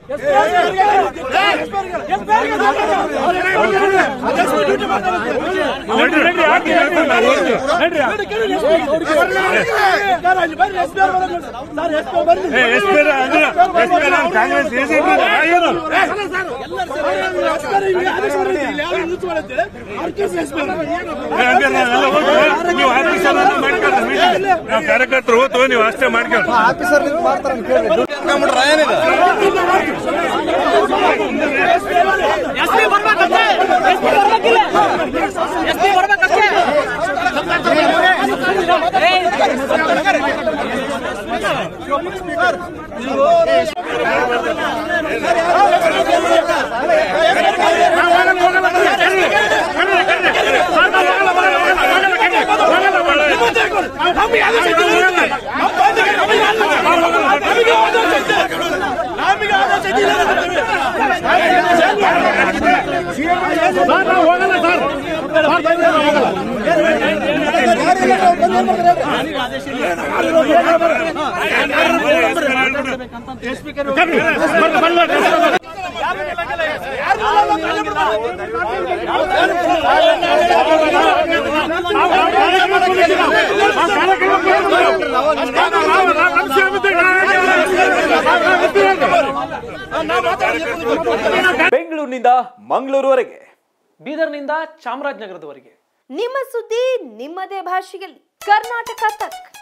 ಕಾಂಗ್ರೆಸ್ ನೀವು ಆಫೀಸರ್ ಮಾಡ್ಕೊಳ್ಳಿ ನಾವು ಕಾರ್ಯಕರ್ತರು ಹೋಗ್ತು ನೀವು ಅಷ್ಟೇ ಮಾಡ್ಕೊಳ್ಳಿ ಆಫೀಸರ್ ಮಾಡ್ತಾರ ಅಂತ ಕೇಳಿ ಎಸ್ಪಿ ಬರ್ಬೇಕಂತೆ ಎಸ್ಪಿ ಬರ್ಬೇಕಿಲ್ಲ ಎಸ್ಪಿ ಬರ್ಬೇಕಷ್ಟೇ ಬೆಂಗಳೂರಿನಿಂದ ಮಂಗಳೂರುವರೆಗೆ ಬೀದರ್ನಿಂದ ಚಾಮರಾಜನಗರದವರೆಗೆ ನಿಮ್ಮ ಸುದ್ದಿ ನಿಮ್ಮದೇ ಭಾಷೆಯಲ್ಲಿ ಕರ್ನಾಟಕ ತಕ್